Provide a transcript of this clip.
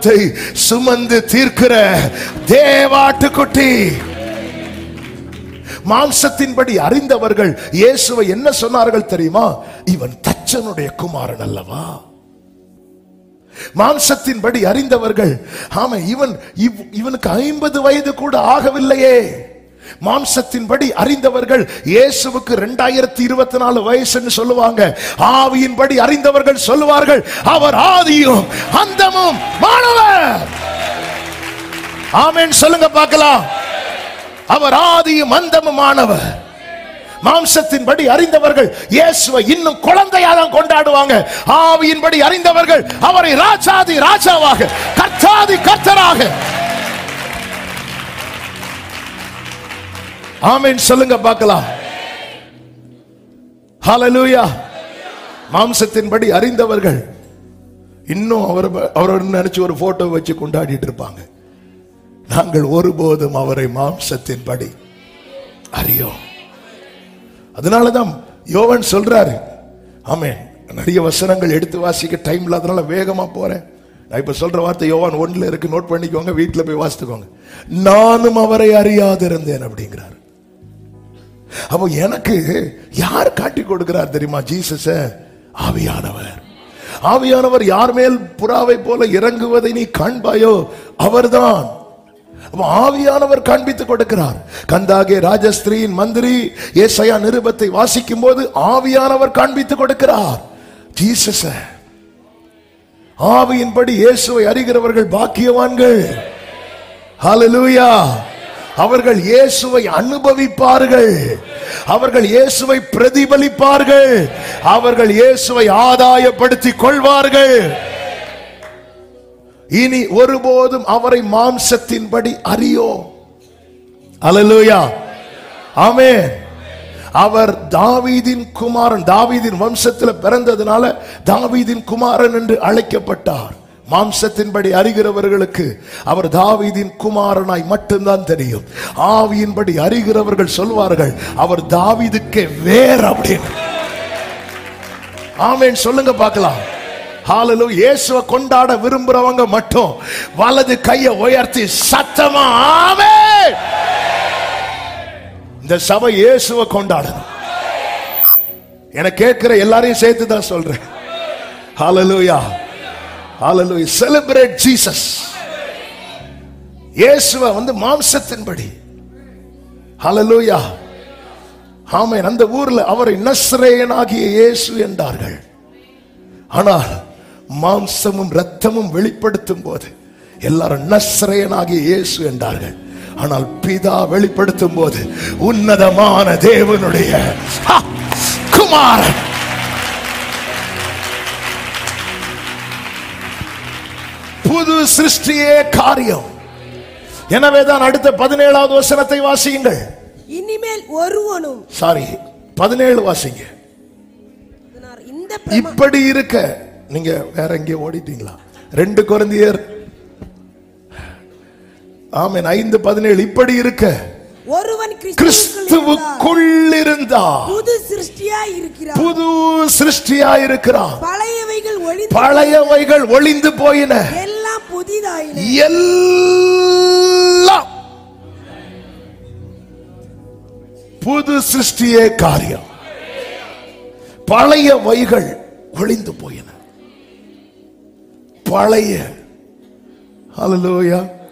பாவத்தை சுமந்து தீர்க்கிற தேவாட்டுக்குட்டி மாம்சத்தின்படி அறிந்தவர்கள் இயேசுவை என்ன சொன்னார்கள் தெரியுமா இவன் தச்சனுடைய குமாரன் அல்லவா மாம்சத்தின்படி அறிந்தவர்கள் ஆமா இவன் இவ்- இவனுக்கு ஐம்பது வயது கூட ஆகவில்லையே மாம்சத்தின்படி அறிந்தவர்கள் இயேசுவுக்கு ரெண்டாயிரத்தி இருபத்தி நாலு வயசுன்னு சொல்லுவாங்க ஆவியின்படி அறிந்தவர்கள் சொல்லுவார்கள் அவர் ஆதியும் அந்தமும் மாணவர் ஆமென் சொல்லுங்க பார்க்கலாம் அவர் ஆதியும் அந்தமுமானவர் மாம்சத்தின்படி அறிந்தவர்கள் இயேசுவை இன்னும் குழந்தையாக தான் கொண்டாடுவாங்க ஆவியின்படி அறிந்தவர்கள் அவரை ராஜாதி ராஜாவாக கர்த்தாதி கர்த்தராக ஆமென் சொல்லுங்க பார்க்கலாம் ஹalleluya மாம்சத்தின்படி அறிந்தவர்கள் இன்னும் அவர் அவர் நினைச்சு ஒரு போட்டோ வச்சு கொண்டாடிட்டு இருப்பாங்க நாங்கள் ஒருபோதும் அவரை மாம்சத்தின்படி அறியோம் அதனாலதான் யோவன் சொல்றாரு ஆமே நிறைய வசனங்கள் எடுத்து வாசிக்க டைம் இல்லாதனால வேகமா போறேன் நான் இப்ப சொல்ற வார்த்தை யோவான் ஒண்ணுல இருக்கு நோட் பண்ணிக்கோங்க வீட்டுல போய் வாசித்துக்கோங்க நானும் அவரை அறியாதிருந்தேன் அப்படிங்கிறார் அப்போ எனக்கு யார் காட்டி கொடுக்கிறார் தெரியுமா ஜீசஸ ஆவியானவர் ஆவியானவர் யார் மேல் புறாவை போல இறங்குவதை நீ காண்பாயோ அவர்தான் அப்ப ஆவியானவர் காண்பித்துக் கொடுக்கிறார் கந்தாகே ராஜஸ்திரியின் மந்திரி ஏசையா நிருபத்தை வாசிக்கும் போது ஆவியானவர் காண்பித்துக் கொடுக்கிறார் ஜீசஸ ஆவியின்படி இயேசுவை அறிகிறவர்கள் பாக்கியவான்கள் ஹalleluya அவர்கள் இயேசுவை அனுபவிப்பார்கள் அவர்கள் இயேசுவை பிரதிபலிப்பார்கள் அவர்கள் இயேசுவை ஆதாயப்படுத்திக் கொள்வார்கள் இனி ஒருபோதும் அவரை மாம்சத்தின்படி அறியோ அல்லேலூயா ஆமென் அவர் தாவீதின் குமாரன் தாவீதின் வம்சத்தில் பிறந்ததுனால தாவீதின் குமாரன் என்று அழைக்கப்பட்டார் மாம்சத்தின்படி அறிகிறவர்களுக்கு அவர் தாவீதின் குமாரனாய் மட்டும்தான் தெரியும் ஆவியின்படி அறிகிறவர்கள் சொல்வார்கள் அவர் தாவீதுக்கே வேர் அப்படின்னு ஆமென் சொல்லுங்க பார்க்கலாம் ஹாலலு இயேசுவை கொண்டாட விரும்புறவங்க மட்டும் வலது கையை உயர்த்தி சத்தமா ஆமென் இந்த சபை இயேசுவை கொண்டாடணும் என கேட்கிற எல்லாரையும் சேர்த்து தான் சொல்றேன் ஹalleluya ஹalleluya செலிப்ரேட் ஜீசஸ் இயேசுவை வந்து மாம்சத்தின்படி ஹalleluya ஆமென் அந்த ஊர்ல அவரை நஸ்ரேயனாகிய இயேசு என்றார்கள் ஆனால் மாம்சமும் ரத்தமும் வெளிப்படுத்தும் போது எல்லாரும் நஸ்ரேயனாகிய இயேசு என்றார்கள் ஆனால் பிதா வெளிப்படுத்தும் போது உன்னதமான தேவனுடைய ஹா, குமாரன் புது சிருஷ்டியே காரியம் எனவேதான் அடுத்த பதினேழாவது வசனத்தை வாசியுங்கள் இனிமேல் ஒருவனும் சாரி பதினேழு வாசிங்க இந்த பிரமா- இப்படி இருக்க நீங்க வேற எங்கேயோ ஓடிட்டீங்களா ரெண்டு குழந்தையர் ஆமென் ஐந்து பதினேழு இப்படி இருக்க ஒருவன் கிறிஸ்துவுக்குள் இருந்தால் கிறிஸ்துவுக்குள் இருந்தா புது சிருஷ்டியா இருக்கிறார் புது சிருஷ்டியா இருக்கிறான் பழையவைகள் ஒளிந்து பழையவைகள் ஒளிந்து போயின எல்லாம் புதிதாயின எல்லாம் புது சிருஷ்டியே காரியம் பழைய வைகள் ஒளிந்து போயின பழைய ஹalleluya